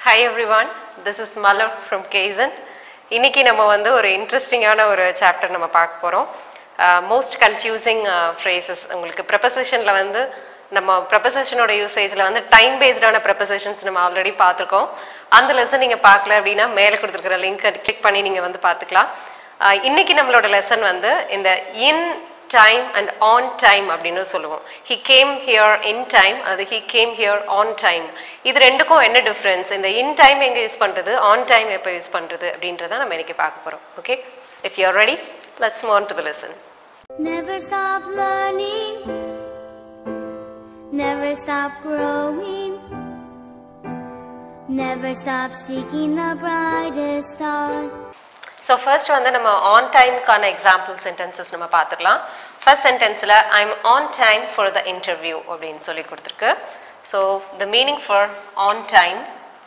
Hi everyone this is Malar from கேசன் இன்னைக்கு நம்ம வந்து ஒரு இன்ட்ரெஸ்டிங்கான ஒரு சாப்டர் நம்ம பார்க்க போகிறோம் மோஸ்ட் கன்ஃபியூசிங் ஃப்ரேசஸ் உங்களுக்கு ப்ரெப்பசிஷனில் வந்து நம்ம ப்ரெப்பசிஷனோட யூசேஜில் வந்து டைம் பேஸ்டான ப்ரெப்பசிஷன்ஸ் நம்ம ஆல்ரெடி பார்த்துருக்கோம் அந்த லெசன் நீங்கள் பார்க்கல அப்படின்னா மேலே கொடுத்துருக்கிற லிங்க் கிளிக் பண்ணி நீங்கள் வந்து பார்த்துக்கலாம் அஹ் இன்னைக்கு நம்மளோட லெசன் வந்து இந்த in time and on time அப்படின்னு சொல்லுவோம் he came here in time அது he came here on time இது ரெண்டுக்கும் என்ன டிஃப்ரென்ஸ் இந்த இன் டைம் எங்கே யூஸ் பண்ணுறது ஆன் டைம் எப்போ யூஸ் பண்ணுறது அப்படின்றத நம்ம இன்னைக்கு பார்க்க போகிறோம் okay if you're ready let's move on to the lesson Never stop learning. Never stop growing. Never stop seeking the brightest star. So first வந்து நம்ம ஆன் டைம்க்கான எக்ஸாம்பிள் சென்டென்சஸ் நம்ம பார்த்துக்கலாம் ஃபர்ஸ்ட் சென்டென்ஸில் I am on time for the interview அப்படின்னு சொல்லி கொடுத்துருக்கு so the meaning for on time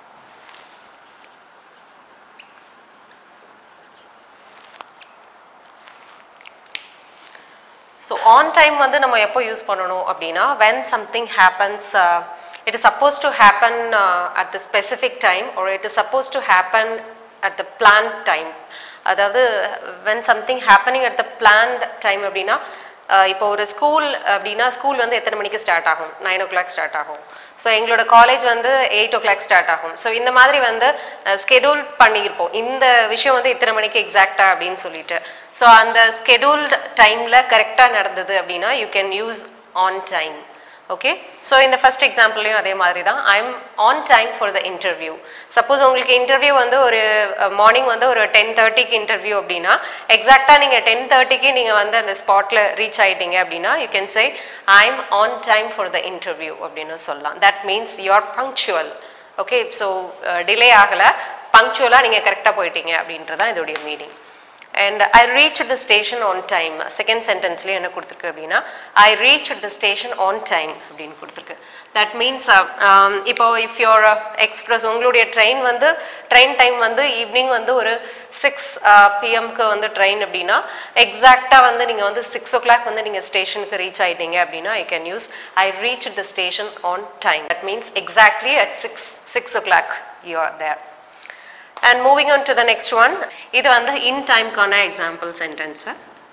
so on time வந்து நம்ம எப்போ யூஸ் பண்ணணும் அப்படின்னா when something happens it is suppose to happen at the specific time ஒரு it is suppose to happen at the plan time அதாவது when something happening at the plant time அப்படின்னா uh, இப்போ ஒரு ஸ்கூல் அப்படின்னா school வந்து எத்தனை மணிக்கு start ஆகும் நைன் ஓ கிளாக் ஸ்டார்ட் ஆகும் ஸோ எங்களோட காலேஜ் வந்து எயிட் ஓ கிளாக் ஸ்டார்ட் ஆகும் ஸோ இந்த மாதிரி வந்து ஸ்கெடியூல் பண்ணியிருப்போம் இந்த விஷயம் வந்து இத்தனை மணிக்கு எக்ஸாக்டா அப்படின்னு சொல்லிட்டு ஸோ அந்த ஸ்கெடியூல்டு டைமில் கரெக்டாக நடந்தது அப்படின்னா you can use on time okay so இந்த ஃபர்ஸ்ட் எக்ஸாம்பிள்லையும் அதே மாதிரி தான் I am on time for the interview suppose உங்களுக்கு இன்டர்வியூ வந்து ஒரு மார்னிங் வந்து ஒரு டென் தேர்ட்டிக்கு இன்டர்வியூ அப்படின்னா எக்ஸாக்டாக நீங்கள் டென் தேர்ட்டிக்கு நீங்கள் வந்து அந்த ஸ்பாட்டில் ரீச் ஆகிட்டீங்க அப்படின்னா you can say I am on time for the interview அப்படின்னு சொல்லலாம் that means you're punctual okay so delay ஆகலை பங்க்சுவலாக நீங்கள் கரெக்டாக போயிட்டீங்க அப்படின்றது தான் இதோடைய meaning and I reach the station on time second சென்டென்ஸ்லேயும் என்ன கொடுத்துருக்கு அப்படின்னா I reach the station on time அப்படின்னு கொடுத்துருக்கு தட் மீன்ஸ் இப்போ இஃப் யோர் எக்ஸ்பிரஸ் உங்களுடைய ட்ரெயின் வந்து ட்ரெயின் டைம் வந்து ஈவினிங் வந்து ஒரு சிக்ஸ் பிஎம்க்கு வந்து ட்ரெயின் அப்படின்னா எக்ஸாக்டாக வந்து நீங்கள் வந்து சிக்ஸ் ஓ கிளாக் வந்து நீங்கள் ஸ்டேஷனுக்கு ரீச் ஆகிட்டீங்க அப்படின்னா I can use I reach the station on time that means exactly at six six o'clock you are there and moving on to the next one இது வந்து இன் டைம்க்கான example sentence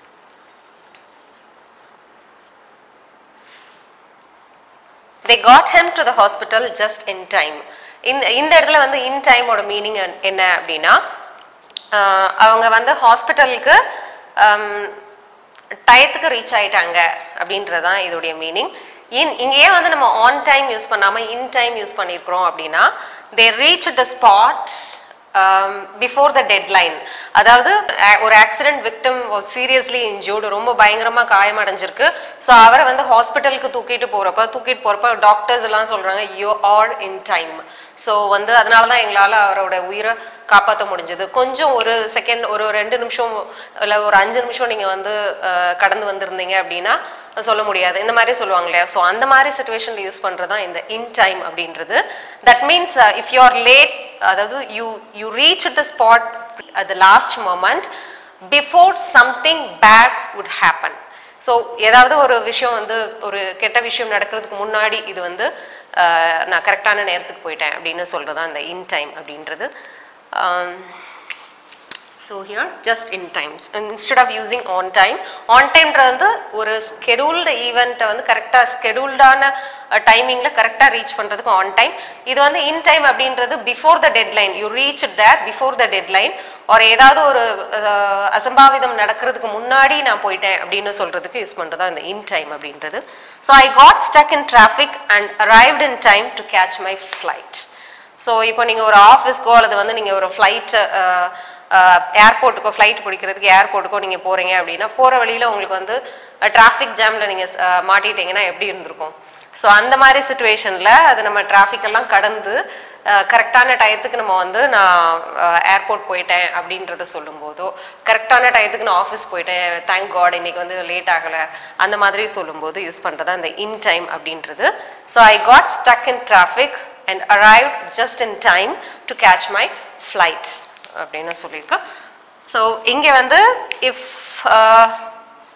they got him to the hospital just in time இந்த இந்த இடத்துல வந்து இன் டைமோட meaning என்ன அப்படின்னா ஆஹ் அவங்க வந்து ஹாஸ்பிட்டலுக்கு டயத்துக்கு ரீச் ஆயிட்டாங்க அப்படின்றது தான் இதோடைய மீனிங் இன் இங்கேயே வந்து நம்ம ஆன் டைம் யூஸ் பண்ணாமல் இன் டைம் யூஸ் பண்ணியிருக்கிறோம் அப்படின்னா they reach the spot before the deadline அதாவது a- ஒரு ஆக்சிடென்ட் விக்டம் சீரியஸ்லி இன்ஜூர்டு ரொம்ப பயங்கரமாக காயமடைஞ்சிருக்கு ஸோ அவரை வந்து ஹாஸ்பிட்டலுக்கு தூக்கிட்டு போகிறப்ப தூக்கிட்டு போகிறப்ப டாக்டர்ஸ் எல்லாம் சொல்கிறாங்க you are in time so வந்து அதனால தான் எங்களால் அவரோட உயிரை காப்பாற்ற முடிஞ்சது கொஞ்சம் ஒரு செகண்ட் ஒரு ரெண்டு நிமிஷம் இல்லை ஒரு அஞ்சு நிமிஷம் நீங்கள் வந்து அஹ், கடந்து வந்திருந்தீங்க அப்படின்னா சொல்ல முடியாது இந்த மாதிரி சொல்லுவாங்க இல்லையா ஸோ அந்த மாதிரி சுச்சுவேஷனில் யூஸ் பண்ணுறது தான் இந்த இன் டைம் அப்படின்றது that means if you are late அதாவது you you reach the spot at the last moment before something bad would happen so ஏதாவது ஒரு விஷயம் வந்து ஒரு கெட்ட விஷயம் நடக்கிறதுக்கு முன்னாடி இது வந்து அஹ், நான் கரெக்டான நேரத்துக்கு போயிட்டேன் அப்படின்னு சொல்கிறது தான் இந்த இன் டைம் அப்படின்றது so here just in times instead of using on time on டைம்ன்றது வந்து ஒரு ஸ்கெடியூல்டு ஈவெண்ட்டை வந்து கரெக்டாக ஸ்கெடியூல்டான டைமிங்கில் கரெக்டாக ரீச் பண்ணுறதுக்கு ஆன் டைம் இது வந்து இன் டைம் அப்படின்றது before the deadline you reach there before the deadline ஒரு ஏதாவது ஒரு அஹ், அசம்பாவிதம் நடக்கிறதுக்கு முன்னாடி நான் போயிட்டேன் அப்படின்னு சொல்கிறதுக்கு யூஸ் பண்ணுறது தான் இந்த இன் டைம் அப்படின்றது so I got stuck in traffic and arrived in time to catch my flight so இப்போ நீங்கள் ஒரு ஆஃபீஸ்க்கோ அல்லது வந்து நீங்கள் ஒரு ஃப்ளைட் ஏர்போர்ட்டுக்கோ ஃப்ளைட் பிடிக்கிறதுக்கு ஏர்போர்ட்டுக்கோ நீங்கள் போகிறீங்க அப்படின்னா போகிற வழியில் உங்களுக்கு வந்து டிராஃபிக் ஜாமில் நீங்கள் மாட்டிட்டீங்கன்னா எப்படி இருந்திருக்கும் ஸோ அந்த மாதிரி சுச்சுவேஷனில் அது நம்ம traffic எல்லாம் கடந்து கரெக்டான டயத்துக்கு நம்ம வந்து நான் ஏர்போர்ட் போயிட்டேன் அப்படின்றத சொல்லும்போதோ கரெக்டான டயத்துக்கு நான் ஆஃபீஸ் போயிட்டேன் தேங்க் காட் இன்னைக்கு வந்து லேட் ஆகலை அந்த மாதிரி சொல்லும்போது யூஸ் பண்ணுறது அந்த இன் டைம் அப்படின்றது so I got stuck in traffic and arrived just in time to catch my flight அப்படின்னு சொல்லியிருக்கோம் ஸோ இங்கே வந்து if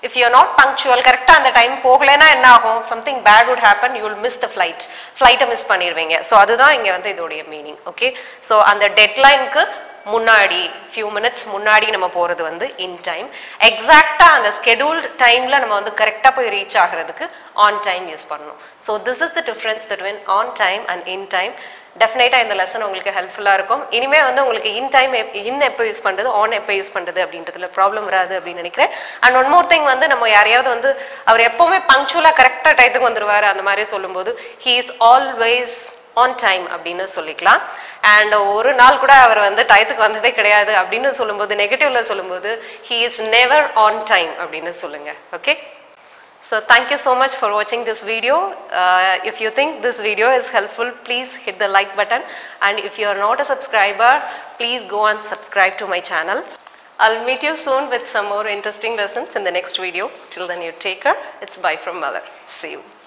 if you not punctual கரெக்டாக அந்த டைம் போகலைன்னா என்ன ஆகும் something bad would happen you will miss the flight ஃப்ளைட்டை மிஸ் பண்ணிடுவீங்க ஸோ அதுதான் இங்கே வந்து இதோடைய மீனிங் ஓகே ஸோ அந்த டெட்லைனுக்கு முன்னாடி ஃபியூ மினிட்ஸ் முன்னாடி நம்ம போகிறது வந்து இன் டைம் எக்ஸாக்டாக அந்த ஸ்கெடியூல்டு டைமில் நம்ம வந்து கரெக்டாக போய் ரீச் ஆகிறதுக்கு ஆன் டைம் யூஸ் பண்ணணும் so this is the difference between on time and in time டெஃபினட்டாக இந்த லெசன் உங்களுக்கு ஹெல்ப்ஃபுல்லாக இருக்கும் இனிமேல் வந்து உங்களுக்கு இன் டைம் இன் எப்போ யூஸ் பண்ணுறது ஆன் எப்போ யூஸ் பண்ணுறது அப்படின்றதுல ப்ராப்ளம் வராது அப்படின்னு நினைக்கிறேன் அண்ட் ஒன் மோர் திங் வந்து நம்ம யாரையாவது வந்து அவர் எப்போவுமே பங்க்சுவலாக கரெக்டாக டயத்துக்கு வந்துருவார் அந்த மாதிரி சொல்லும்போது he is always on time அப்படின்னு சொல்லிக்கலாம் அண்ட் ஒரு நாள் கூட அவர் வந்து டயத்துக்கு வந்ததே கிடையாது அப்படின்னு சொல்லும்போது நெகட்டிவ்ல சொல்லும்போது he is never on time அப்படின்னு சொல்லுங்க okay So thank you so much for watching this video. Uh, if you think this video is helpful, please hit the like button. And if you are not a subscriber, please go and subscribe to my channel. I'll meet you soon with some more interesting lessons in the next video. Till then, you take care. It's bye from mother. See you.